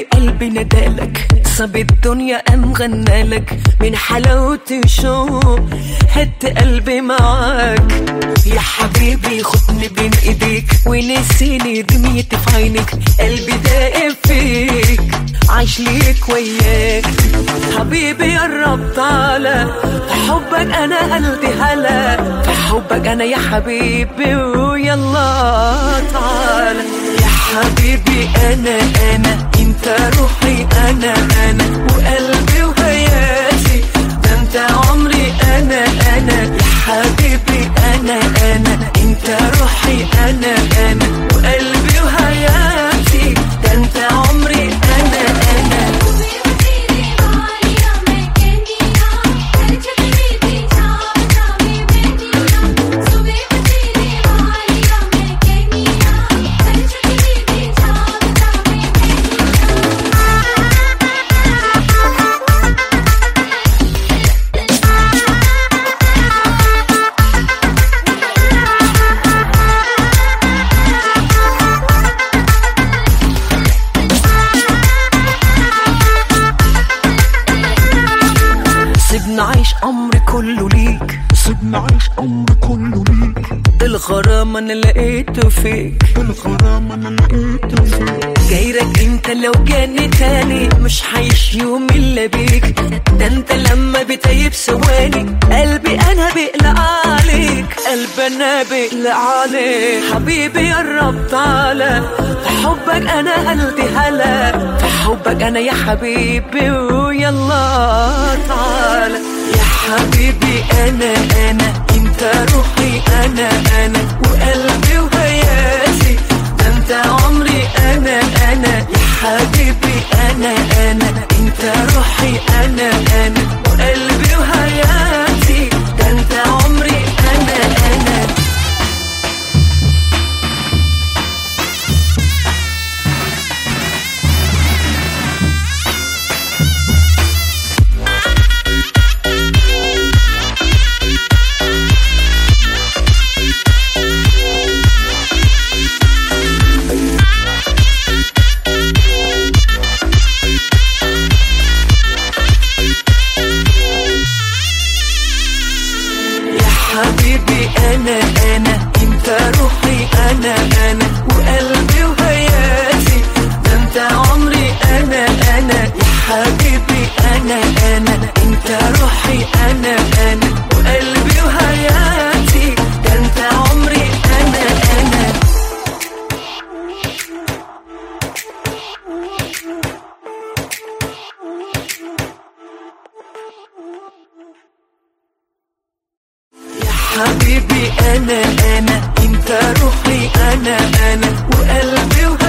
قلبي ندالك صب الدنيا قام غنالك من حلاوة الشوق هد قلبي معاك يا حبيبي خدني بين ايديك ونسيني دنيتي في عينك قلبي داقب فيك عايش ليك وياك حبيبي قرب تعالى في حبك انا قلبي هلا في حبك انا يا حبيبي ويلا تعالى يا حبيبي انا انا انت روحي انا انا وقلبي وحياتي ده انت عمري انا انا يا حبيبي انا انا انت روحي انا انا وقلبي وحياتي ده انت عمري انا انا سيبنا عيش عمري كله ليك سيبنا عيش عمري كله ليك ده الغرام انا لقيته فيك بالغرام انا لقيته فيك غيرك انت لو كان تاني مش حيش يوم الا بيك ده انت لما بتيب ثواني قلبي انا بقلق عليك قلبي انا بقلق عليك حبيبي قرب تعالى في حبك انا قلبي هلا في حبك انا يا حبيبي ويلا تعالى يا حبيبي انا انا انت روحي انا انا وقلبي وحياتي ده انت عمري انا انا يا حبيبي انا انا انت روحي انا انا وقلبي وحياتي ده انت عمري انا انا يا حبيبي انا انا انت روحي انا انا وقلبي وحياتي ده انت عمري انا انا يا حبيبي انا انا انت روحي انا انا وقلبي وحياتي ده انت عمري انا انا يا حبيبي انا انا انت روحي انا انا وقلبي